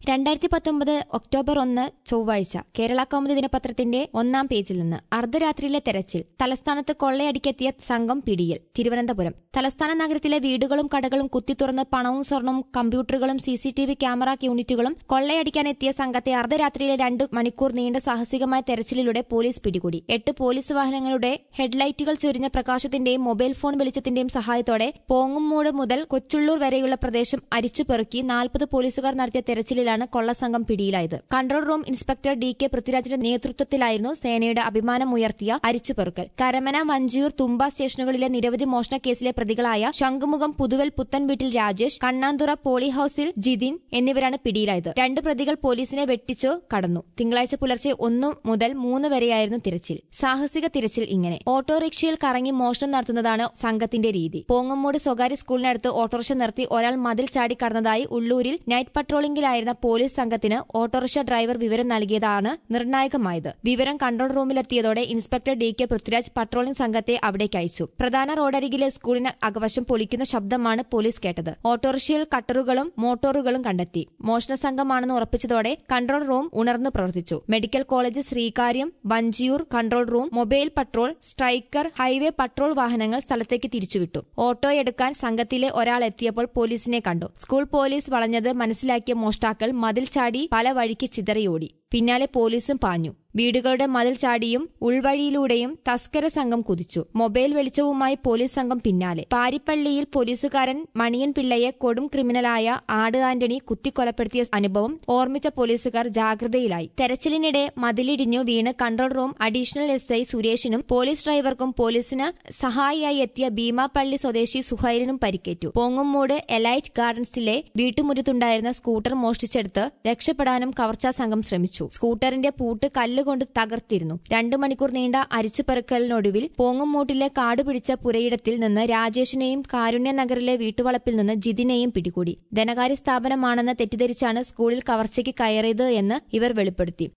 രണ്ടായിരത്തി പത്തൊമ്പത് ഒക്ടോബർ ഒന്ന് ചൊവ്വാഴ്ച കേരള കൗമുദി ദിനപത്രത്തിന്റെ ഒന്നാം പേജിൽ നിന്ന് അർദ്ധരാത്രിയിലെ തെരച്ചിൽ തലസ്ഥാനത്ത് കൊള്ളയടിക്കെത്തിയ സംഘം പിടിയിൽ തിരുവനന്തപുരം തലസ്ഥാന നഗരത്തിലെ വീടുകളും കടകളും കുത്തിത്തുറന്ന് പണവും സ്വർണവും കമ്പ്യൂട്ടറുകളും C C T V camera യൂണിറ്റുകളും കൊള്ളയടിക്കാനെത്തിയ സംഘത്തെ അർദ്ധരാത്രിയിലെ രണ്ട് മണിക്കൂർ നീണ്ട സാഹസികമായ തെരച്ചിലിലൂടെ പോലീസ് പിടികൂടി എട്ട് പോലീസ് വാഹനങ്ങളുടെ ഹെഡ്ലൈറ്റുകൾ ചൊരിഞ്ഞ പ്രകാശത്തിന്റെയും മൊബൈൽ ഫോൺ വെളിച്ചത്തിന്റെയും സഹായത്തോടെ പോങ്ങുമൂട് മുതൽ കൊച്ചുള്ളൂർ വരെയുള്ള പ്രദേശം അരിച്ചുപെറുക്കി നാൽപ്പത് പോലീസുകാർ നടത്തിയ തെരച്ചിലിലാണ് കൊള്ളസംഘം പിടിയിലായത് control room inspector D K പൃഥ്വിരാജിന്റെ നേതൃത്വത്തിലായിരുന്നു സേനയുടെ അഭിമാനമുയർത്തിയ അരിച്ചുപെറുക്കൽ കരമന വഞ്ചിയൂർ തുമ്പ സ്റ്റേഷനുകളിലെ നിരവധി മോഷണ കേസിലെ പ്രതികളായ ശംഖുമുഖം പുതുവൽ പുത്തൻ വീട്ടിൽ രാജേഷ് കണ്ണാന്തുറ പോളി ഹൌസിൽ ജിതിൻ എന്നിവരാണ് പിടിയിലായത് രണ്ട് പ്രതികൾ പോലീസിനെ വെട്ടിച്ചു കടന്നു തിങ്കളാഴ്ച പുലർച്ചെ ഒന്നു മുതൽ മൂന്ന് വരെയായിരുന്നു തിരച്ചിൽ സാഹസിക തിരച്ചിൽ ഇങ്ങനെ ഓട്ടോറിക്ഷയിൽ കറങ്ങി മോഷണം നടത്തുന്നതാണ് സംഘത്തിന്റെ രീതി പോങ്ങമ്മൂട് സ്വകാര്യ സ്കൂളിനടുത്ത് ഓട്ടോറിക്ഷ നിർത്തി ഒരാൾ മതിൽ ചാടി കടന്നതായി ഉള്ളൂരിൽ നൈറ്റ് പട്രോളിംഗിലായിരുന്ന പോലീസ് സംഘത്തിന് ഓട്ടോറിക്ഷ ഡ്രൈവർ വിവരം നൽകിയതാണ് നിർണായകമായത് വിവരം കൺട്രോൾ റൂമിലെത്തിയതോടെ inspector D K Prithviraj patrolling സംഘത്തെ അവിടേക്ക് അയച്ചു പ്രധാന റോഡരികിലെ സ്കൂളിന് അകവശം പൊളിക്കുന്ന ശബ്ദമാണ് പോലീസ് കേട്ടത് ഓട്ടോറിക്ഷയിൽ കട്ടറുകളും മോട്ടോറുകളും കണ്ടെത്തി മോഷണ സംഘമാണെന്ന് ഉറപ്പിച്ചതോടെ കൺട്രോൾ റൂം ഉണർന്നു പ്രവർത്തിച്ചു medical college Sreekaryam Vanchiyoor control room mobile patrol striker highway patrol വാഹനങ്ങൾ സ്ഥലത്തേക്ക് തിരിച്ചുവിട്ടു ഓട്ടോ എടുക്കാൻ സംഘത്തിലെ ഒരാൾ എത്തിയപ്പോൾ പോലീസിനെ കണ്ടു സ്കൂൾ പോലീസ് വളഞ്ഞത് മനസ്സിലാക്കിയ മോഷ്ടാക്കൾ മതിൽ ചാടി പല വഴിക്ക് ചിതറിയോടി പിന്നാലെ പോലീസും പാഞ്ഞു വീടുകളുടെ മതിൽ ചാടിയും ഉൾവഴിയിലൂടെയും തസ്കര സംഘം കുതിച്ചു മൊബൈൽ വെളിച്ചവുമായി പോലീസ് സംഘം പിന്നാലെ പാരിപ്പള്ളിയിൽ പോലീസുകാരൻ മണിയൻ പിള്ളയെ കൊടും ക്രിമിനലായ ആട് ആന്റണി കുത്തിക്കൊലപ്പെടുത്തിയ അനുഭവം ഓർമ്മിച്ച പോലീസുകാർ ജാഗ്രതയിലായി തെരച്ചിലിനിടെ മതിലിടിഞ്ഞു വീണ് control room additional S I സുരേഷിനും പോലീസ് ഡ്രൈവർക്കും പോലീസിന് സഹായിയായി എത്തിയ ഭീമാപ്പള്ളി സ്വദേശി സുഹൈലിനും പരിക്കേറ്റു പോങ്ങുമൂട് എലൈറ്റ് ഗാർഡൻസിലെ വീട്ടുമുറ്റത്തുണ്ടായിരുന്ന സ്കൂട്ടർ മോഷ്ടിച്ചെടുത്ത് രക്ഷപ്പെടാനും കവർച്ചാ സംഘം ശ്രമിച്ചു സ്കൂട്ടറിന്റെ പൂട്ട് കല്ലുകൊണ്ട് തകർത്തിരുന്നു രണ്ടു മണിക്കൂർ നീണ്ട അരിച്ചുപെറുക്കലിനൊടുവിൽ പോങ്ങുമൂട്ടിലെ കാട് പിടിച്ച പുരയിടത്തിൽ നിന്ന് രാജേഷിനെയും കാരുണ്യനഗറിലെ വീട്ടുവളപ്പിൽ നിന്ന് ജിതിനെയും പിടികൂടി ധനകാര്യ സ്ഥാപനമാണെന്ന് തെറ്റിദ്ധരിച്ചാണ് സ്കൂളിൽ കവർച്ചയ്ക്ക് കയറിയത് എന്ന് ഇവർ വെളിപ്പെടുത്തി